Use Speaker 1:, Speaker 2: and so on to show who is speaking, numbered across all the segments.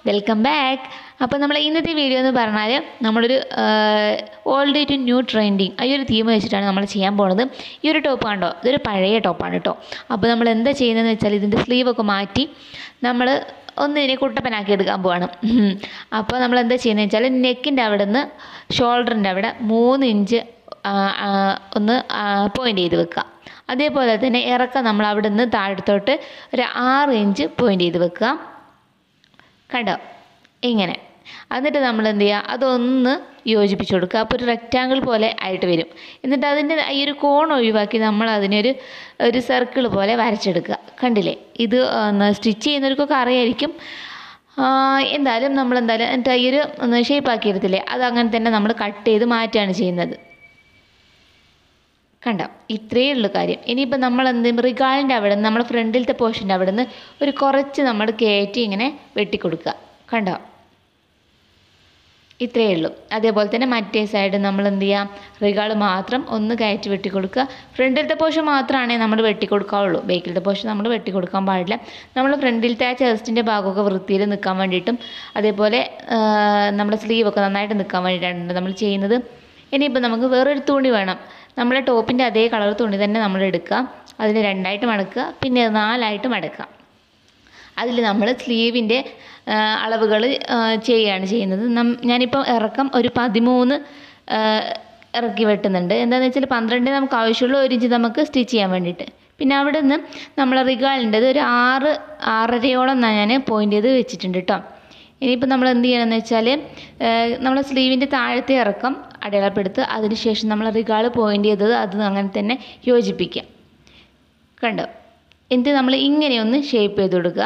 Speaker 1: Welcome back അപ്പോൾ നമ്മൾ ഇന്നത്തെ വീഡിയോ എന്ന് പറഞ്ഞാൽ നമ്മളൊരു ഓൾഡ് ടു ന്യൂ ട്രെൻഡിങ് ഈ ഒരു തീം വെച്ചിട്ടാണ് നമ്മൾ ചെയ്യാൻ പോകുന്നത് ഈ ഒരു ടോപ്പ് കണ്ടോ ഇതൊരു പഴയ ടോപ്പാണ് കേട്ടോ അപ്പോൾ നമ്മൾ എന്താ ചെയ്യുന്നതെന്ന് വെച്ചാൽ ഇതിൻ്റെ സ്ലീവൊക്കെ മാറ്റി നമ്മൾ ഒന്ന് ഇതിനെ കുട്ടപ്പനാക്കി എടുക്കാൻ പോവാണ് ഉം. അപ്പോൾ നമ്മൾ എന്താ ചെയ്യുന്നത് വെച്ചാൽ നെക്കിൻ്റെ അവിടെ നിന്ന് ഷോൾഡറിൻ്റെ അവിടെ മൂന്ന് ഇഞ്ച് ആ, ആ, ഒന്ന് പോയിൻ്റ് ചെയ്ത് വെക്കുക അതേപോലെ തന്നെ ഇറക്കം നമ്മൾ അവിടെ നിന്ന് താഴത്തോട്ട് ഒരു ആറ് ഇഞ്ച് പോയിൻ്റ് ചെയ്ത് വെക്കുക കണ്ടോ ഇങ്ങനെ എന്നിട്ട് നമ്മൾ എന്ത് ചെയ്യുക അതൊന്ന് യോജിപ്പിച്ച് കൊടുക്കുക അപ്പോൾ ഒരു റെക്റ്റാങ്കിൾ പോലെ ആയിട്ട് വരും എന്നിട്ട് അതിൻ്റെ ഈ ഒരു കോൺ ഒഴിവാക്കി നമ്മൾ അതിനൊരു ഒരു സർക്കിൾ പോലെ വരച്ചെടുക്കുക കണ്ടില്ലേ ഇത് സ്റ്റിച്ച് ചെയ്യുന്നവർക്കൊക്കെ അറിയായിരിക്കും ആ, എന്തായാലും നമ്മൾ എന്തായാലും എന്നിട്ട് ഈ ഒരു ഷേപ്പ് ആക്കി എടുത്തില്ലേ അത് അങ്ങനെ തന്നെ നമ്മൾ കട്ട് ചെയ്ത് മാറ്റുകയാണ് ചെയ്യുന്നത് കണ്ടോ ഇത്രയേ ഉള്ളൂ കാര്യം ഇനിയിപ്പോൾ നമ്മൾ എന്ത് റിഗാളിൻ്റെ അവിടെ നിന്ന് നമ്മുടെ ഫ്രണ്ടിലത്തെ പോർഷൻ്റെ അവിടെ നിന്ന് ഒരു കുറച്ച് നമ്മൾ കയറ്റി ഇങ്ങനെ വെട്ടിക്കൊടുക്കുക കണ്ടോ ഇത്രയേ ഉള്ളൂ അതേപോലെ തന്നെ മറ്റേ സൈഡ് നമ്മൾ എന്ത് ചെയ്യാം റിഗാൾ മാത്രം ഒന്ന് കയറ്റി വെട്ടിക്കൊടുക്കുക ഫ്രണ്ടിലത്തെ പോർഷൻ മാത്രമാണെങ്കിൽ നമ്മൾ വെട്ടിക്കൊടുക്കാവുള്ളൂ ബേക്കിലത്തെ പോർഷൻ നമ്മൾ വെട്ടിക്കൊടുക്കാൻ പാടില്ല നമ്മൾ ഫ്രണ്ടിലത്തെ ആ ചെസ്റ്റിൻ്റെ ഭാഗമൊക്കെ വൃത്തിയിൽ നിൽക്കാൻ വേണ്ടിയിട്ടും അതേപോലെ ആ, നമ്മുടെ സ്ലീവൊക്കെ നന്നായിട്ട് നിൽക്കാൻ വേണ്ടിയിട്ടാണ് നമ്മൾ ചെയ്യുന്നത് ഇനിയിപ്പോൾ നമുക്ക് വേറൊരു തുണി വേണം നമ്മുടെ ടോപ്പിൻ്റെ അതേ കളർ തുണി തന്നെ നമ്മൾ എടുക്കുക അതിന് രണ്ടായിട്ട് മടക്കുക പിന്നെ അത് നാലായിട്ട് മടക്കുക അതിൽ നമ്മൾ സ്ലീവിൻ്റെ അളവുകൾ ചെയ്യുകയാണ് ചെയ്യുന്നത് നം- ഞാനിപ്പം ഇറക്കം ഒരു പതിമൂന്ന് ആ, ഇറക്കി വെട്ടുന്നുണ്ട് എന്താണെന്ന് വെച്ചാൽ പന്ത്രണ്ട് നമുക്ക് ആവശ്യമുള്ള ഒരു ഇഞ്ച് നമുക്ക് സ്റ്റിച്ച് ചെയ്യാൻ വേണ്ടിയിട്ട് പിന്നെ അവിടെ നിന്ന് നമ്മൾ റിഗാളിൻ്റെത് ഒരു ആറ് ആറരയോളം ഞാൻ പോയിൻ്റ് ചെയ്ത് വെച്ചിട്ടുണ്ട് കേട്ടോ ഇനിയിപ്പോൾ നമ്മൾ എന്ത് ചെയ്യണമെന്ന് വെച്ചാൽ നമ്മൾ സ്ലീവിൻ്റെ താഴത്തെ ഇറക്കം അടയാളപ്പെടുത്തുക അതിനുശേഷം നമ്മൾ റിഗാൾ പോയിൻ്റ് ചെയ്തത് അത് അങ്ങനെ തന്നെ യോജിപ്പിക്കുക കണ്ടോ എന്നിട്ട് നമ്മൾ ഇങ്ങനെ ഒന്ന് ഷേപ്പ് ചെയ്ത് കൊടുക്കുക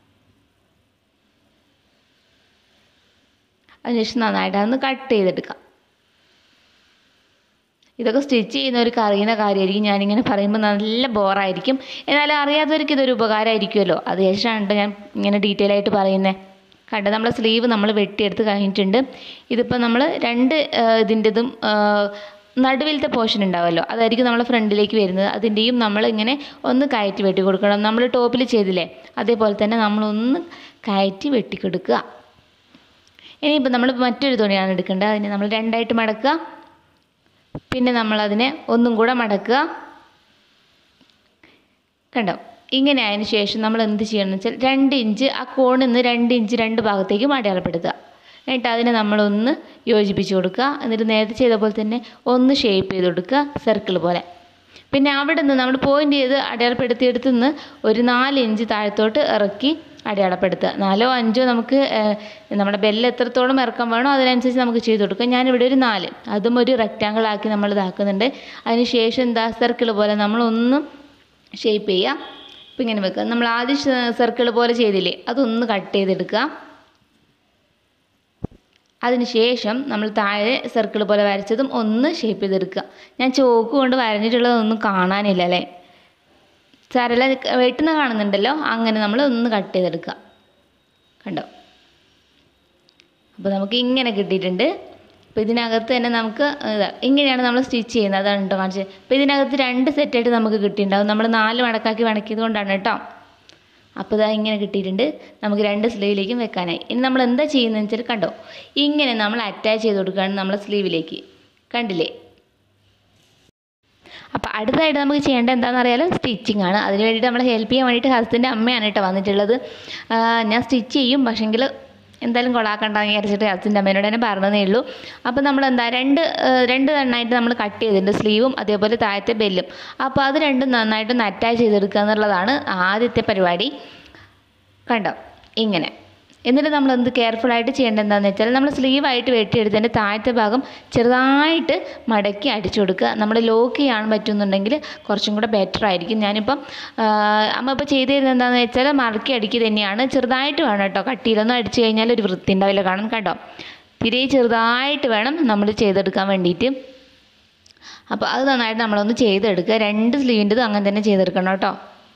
Speaker 1: അതിനുശേഷം നന്നായിട്ട് അതൊന്ന് കട്ട് ചെയ്തെടുക്കാം ഇതൊക്കെ സ്റ്റിച്ച് ചെയ്യുന്നവർക്ക് അറിയുന്ന കാര്യമായിരിക്കും ഞാനിങ്ങനെ പറയുമ്പോൾ നല്ല ബോറായിരിക്കും എന്നാലും അറിയാത്തവർക്ക് ഇതൊരു ഉപകാരമായിരിക്കുമല്ലോ അത് ശേഷമാണ് ട്ടോ ഞാൻ ഇങ്ങനെ ഡീറ്റെയിൽ ആയിട്ട് പറയുന്നത് കണ്ടോ നമ്മളെ സ്ലീവ് നമ്മൾ വെട്ടിയെടുത്ത് കഴിഞ്ഞിട്ടുണ്ട് ഇതിപ്പോൾ നമ്മൾ രണ്ട് ഇതിൻ്റെതും നടുവിലത്തെ പോർഷൻ ഉണ്ടാവുമല്ലോ അതായിരിക്കും നമ്മൾ ഫ്രണ്ടിലേക്ക് വരുന്നത് അതിൻ്റെയും നമ്മൾ ഇങ്ങനെ ഒന്ന് കയറ്റി വെട്ടി കൊടുക്കണം നമ്മൾ ടോപ്പിൽ ചെയ്തില്ലേ അതേപോലെ തന്നെ നമ്മളൊന്ന് കയറ്റി വെട്ടി കൊടുക്കുക ഇനിയിപ്പോൾ നമ്മൾ മറ്റൊരു തുണിയാണ് എടുക്കേണ്ടത് അതിനെ നമ്മൾ രണ്ടായിട്ട് മടക്കുക പിന്നെ നമ്മളതിനെ ഒന്നും കൂടെ മടക്കുക കണ്ടോ ഇങ്ങനെ ആയതിനു ശേഷം നമ്മൾ എന്ത് ചെയ്യണം എന്ന് വെച്ചാൽ രണ്ട് ഇഞ്ച് ആ കോണിൽ നിന്ന് രണ്ട് ഇഞ്ച് രണ്ട് ഭാഗത്തേക്കും അടയാളപ്പെടുത്തുക എന്നിട്ട് അതിനെ നമ്മളൊന്ന് യോജിപ്പിച്ച് കൊടുക്കുക എന്നിട്ട് നേരത്തെ ചെയ്ത പോലെ തന്നെ ഒന്ന് ഷേപ്പ് ചെയ്ത് കൊടുക്കുക സർക്കിൾ പോലെ പിന്നെ അവിടെ നിന്ന് നമ്മൾ പോയിൻ്റ് ചെയ്ത് അടയാളപ്പെടുത്തിയെടുത്ത് നിന്ന് ഒരു നാല് ഇഞ്ച് താഴത്തോട്ട് ഇറക്കി അടയാളപ്പെടുത്തുക നാലോ അഞ്ചോ നമുക്ക് ഏഹ്, നമ്മുടെ ബെല്ല് എത്രത്തോളം ഇറക്കം വേണോ അതിനനുസരിച്ച് നമുക്ക് ചെയ്ത് കൊടുക്കാം ഞാനിവിടെ ഒരു നാല് അതും ഒരു റെക്റ്റാങ്കിൾ ആക്കി നമ്മൾ ഇതാക്കുന്നുണ്ട് അതിന് ശേഷം എന്താ സർക്കിൾ പോലെ നമ്മളൊന്ന് ഷേപ്പ് ചെയ്യുക ഇപ്പം ഇങ്ങനെ വെക്കുക നമ്മൾ ആദ്യം സർക്കിൾ പോലെ ചെയ്തില്ലേ അതൊന്ന് കട്ട് ചെയ്തെടുക്കുക അതിന് ശേഷം നമ്മൾ താഴെ സർക്കിൾ പോലെ വരച്ചതും ഒന്ന് ഷേപ്പ് ചെയ്തെടുക്കുക ഞാൻ ചോക്ക് കൊണ്ട് വരഞ്ഞിട്ടുള്ളതൊന്നും കാണാനില്ല അല്ലേ സരല വെട്ടുന്ന കാണുന്നുണ്ടല്ലോ അങ്ങനെ നമ്മൾ ഒന്ന് കട്ട് ചെയ്തെടുക്കുക കണ്ടോ അപ്പോൾ നമുക്ക് ഇങ്ങനെ കിട്ടിയിട്ടുണ്ട് അപ്പോൾ ഇതിനകത്ത് തന്നെ നമുക്ക് ഇതാ ഇങ്ങനെയാണ് നമ്മൾ സ്റ്റിച്ച് ചെയ്യുന്നത് അതാണ് കേട്ടോ കാണിച്ചത് അപ്പോൾ ഇതിനകത്ത് രണ്ട് സെറ്റായിട്ട് നമുക്ക് കിട്ടിയിട്ടുണ്ടാവും നമ്മൾ നാല് മടക്കാക്കി മടക്കിയത് കൊണ്ടാണ് കേട്ടോ അപ്പോൾ ഇതാ ഇങ്ങനെ കിട്ടിയിട്ടുണ്ട് നമുക്ക് രണ്ട് സ്ലീവിലേക്കും വെക്കാനായി ഇനി നമ്മൾ എന്താ ചെയ്യുന്നതെന്ന് വെച്ചാൽ കണ്ടോ ഇങ്ങനെ നമ്മൾ അറ്റാച്ച് ചെയ്ത് കൊടുക്കുകയാണ് നമ്മളെ സ്ലീവിലേക്ക് കണ്ടില്ലേ അപ്പോൾ അടുത്തതായിട്ട് നമുക്ക് ചെയ്യേണ്ടത് എന്താണെന്ന് അറിയാലോ സ്റ്റിച്ചിങ് ആണ് അതിന് വേണ്ടിയിട്ട് നമ്മളെ ഹെൽപ്പ് ചെയ്യാൻ വേണ്ടിയിട്ട് ഹസ്ബൻഡ് അമ്മയാണ് കേട്ടോ വന്നിട്ടുള്ളത് ആ, ഞാൻ സ്റ്റിച്ച് ചെയ്യും പക്ഷെങ്കിൽ എന്തായാലും കൊളാക്കണ്ടെന്ന് വിചാരിച്ചിട്ട് ഹസ്ബൻഡ് അമ്മേനോട് തന്നെ പറഞ്ഞതേ ഉള്ളൂ അപ്പോൾ നമ്മൾ എന്താ രണ്ട് ആ, രണ്ട് എണ്ണമായിട്ട് നമ്മൾ കട്ട് ചെയ്തിട്ടുണ്ട് സ്ലീവും അതേപോലെ താഴത്തെ ബെല്ലും അപ്പോൾ അത് രണ്ടും നന്നായിട്ടൊന്ന് അറ്റാച്ച് ചെയ്തെടുക്കുക എന്നുള്ളതാണ് ആദ്യത്തെ പരിപാടി കണ്ടോ ഇങ്ങനെ എന്നിട്ട് നമ്മൾ എന്ത് കെയർഫുൾ ആയിട്ട് ചെയ്യേണ്ടത് എന്താണെന്ന് വെച്ചാൽ നമ്മൾ സ്ലീവായിട്ട് വെട്ടിയെടുത്തതിൻ്റെ താഴത്തെ ഭാഗം ചെറുതായിട്ട് മടക്കി അടിച്ചു കൊടുക്കുക നമ്മൾ ലോക്ക് ചെയ്യാൻ പറ്റുന്നുണ്ടെങ്കിൽ കുറച്ചും കൂടെ ബെറ്റർ ആയിരിക്കും ഞാനിപ്പം ആ, അമ്മ ഇപ്പോൾ ചെയ്ത് തരുന്നത് എന്താണെന്ന് വെച്ചാൽ മടക്കി അടിക്കുക തന്നെയാണ് ചെറുതായിട്ട് വേണം കേട്ടോ കട്ടിയിലൊന്നും അടിച്ചു കഴിഞ്ഞാൽ ഒരു വൃത്തി ഉണ്ടാവില്ല കാണാൻ കണ്ടോ തിരെ ചെറുതായിട്ട് വേണം നമ്മൾ ചെയ്തെടുക്കാൻ വേണ്ടിയിട്ട് അപ്പോൾ അത് നന്നായിട്ട് നമ്മളൊന്ന് ചെയ്തെടുക്കുക രണ്ട് സ്ലീവിൻ്റെതും അങ്ങനെ തന്നെ ചെയ്തെടുക്കണം കേട്ടോ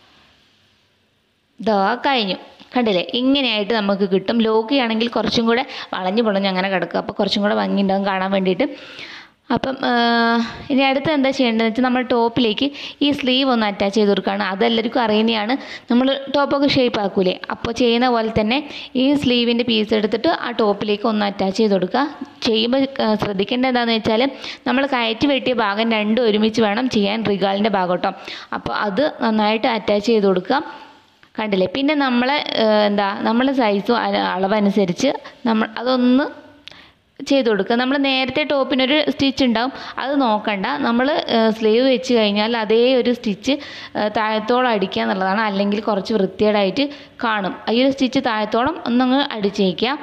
Speaker 1: ദാ കഴിഞ്ഞു കണ്ടില്ലേ ഇങ്ങനെയായിട്ട് നമുക്ക് കിട്ടും ലോക്കി ആണെങ്കിൽ കുറച്ചും കൂടെ വളഞ്ഞു പൊളഞ്ഞ് അങ്ങനെ കിടക്കും അപ്പോൾ കുറച്ചും കൂടെ ഭംഗിയുണ്ടാകും കാണാൻ വേണ്ടിയിട്ട് അപ്പം ആ, ഇനി അടുത്ത് എന്താ ചെയ്യേണ്ടതെന്ന് വെച്ചാൽ നമ്മൾ ടോപ്പിലേക്ക് ഈ സ്ലീവ് ഒന്ന് അറ്റാച്ച് ചെയ്ത് കൊടുക്കുകയാണ് അതെല്ലാവർക്കും അറിയുന്നതാണ് നമ്മൾ ടോപ്പൊക്കെ ഷേപ്പ് ആക്കൂലേ അപ്പോൾ ചെയ്യുന്ന പോലെ തന്നെ ഈ സ്ലീവിൻ്റെ പീസ് എടുത്തിട്ട് ആ ടോപ്പിലേക്ക് ഒന്ന് അറ്റാച്ച് ചെയ്ത് കൊടുക്കുക ചെയ്യുമ്പോൾ ആ, ശ്രദ്ധിക്കേണ്ടത് എന്താണെന്ന് വെച്ചാൽ നമ്മൾ കയറ്റി വെട്ടിയ ഭാഗം രണ്ടും ഒരുമിച്ച് വേണം ചെയ്യാൻ റിഗാളിൻ്റെ ഭാഗം കേട്ടോ അപ്പോൾ അത് നന്നായിട്ട് അറ്റാച്ച് ചെയ്ത് കൊടുക്കുക കണ്ടില്ലേ പിന്നെ നമ്മളെ ഏഹ്, എന്താ നമ്മളെ സൈസും അ- അളവനുസരിച്ച് നമ്മൾ അതൊന്ന് ചെയ്ത് കൊടുക്കുക നമ്മൾ നേരത്തെ ടോപ്പിനൊരു സ്റ്റിച്ച് ഉണ്ടാവും അത് നോക്കണ്ട നമ്മൾ സ്ലീവ് വെച്ച് കഴിഞ്ഞാൽ അതേ ഒരു സ്റ്റിച്ച് താഴത്തോളം അടിക്കുക എന്നുള്ളതാണ് അല്ലെങ്കിൽ കുറച്ച് വൃത്തികേടായിട്ട് കാണും ഈ ഒരു സ്റ്റിച്ച് താഴത്തോളം ഒന്നങ്ങ് അടിച്ചേക്കുക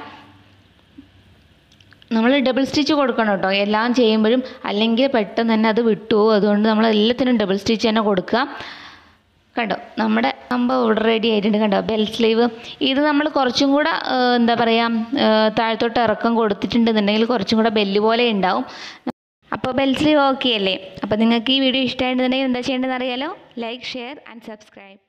Speaker 1: നമ്മൾ ഡബിൾ സ്റ്റിച്ച് കൊടുക്കണം കേട്ടോ എല്ലാം ചെയ്യുമ്പോഴും അല്ലെങ്കിൽ പെട്ടെന്ന് തന്നെ അത് വിട്ടുപോകും അതുകൊണ്ട് നമ്മൾ എല്ലാത്തിനും ഡബിൾ സ്റ്റിച്ച് തന്നെ കൊടുക്കുക കണ്ടോ നമ്മുടെ സംഭവം ഇവിടെ റെഡി ആയിട്ടുണ്ട് കണ്ടോ ബെൽ സ്ലീവ് ഇത് നമ്മൾ കുറച്ചും കൂടെ ആ, എന്താ പറയുക താഴത്തോട്ട് ഇറക്കം കൊടുത്തിട്ടുണ്ടെന്നുണ്ടെങ്കിൽ കുറച്ചും കൂടെ ബെല്ല് പോലെ ഉണ്ടാവും അപ്പോൾ ബെൽ സ്ലീവ് ഓക്കെ അല്ലേ അപ്പോൾ നിങ്ങൾക്ക് ഈ വീഡിയോ ഇഷ്ടമായിട്ടുണ്ടെങ്കിൽ എന്താ ചെയ്യേണ്ടതെന്ന് അറിയാലോ ലൈക്ക് ഷെയർ ആൻഡ് സബ്സ്ക്രൈബ്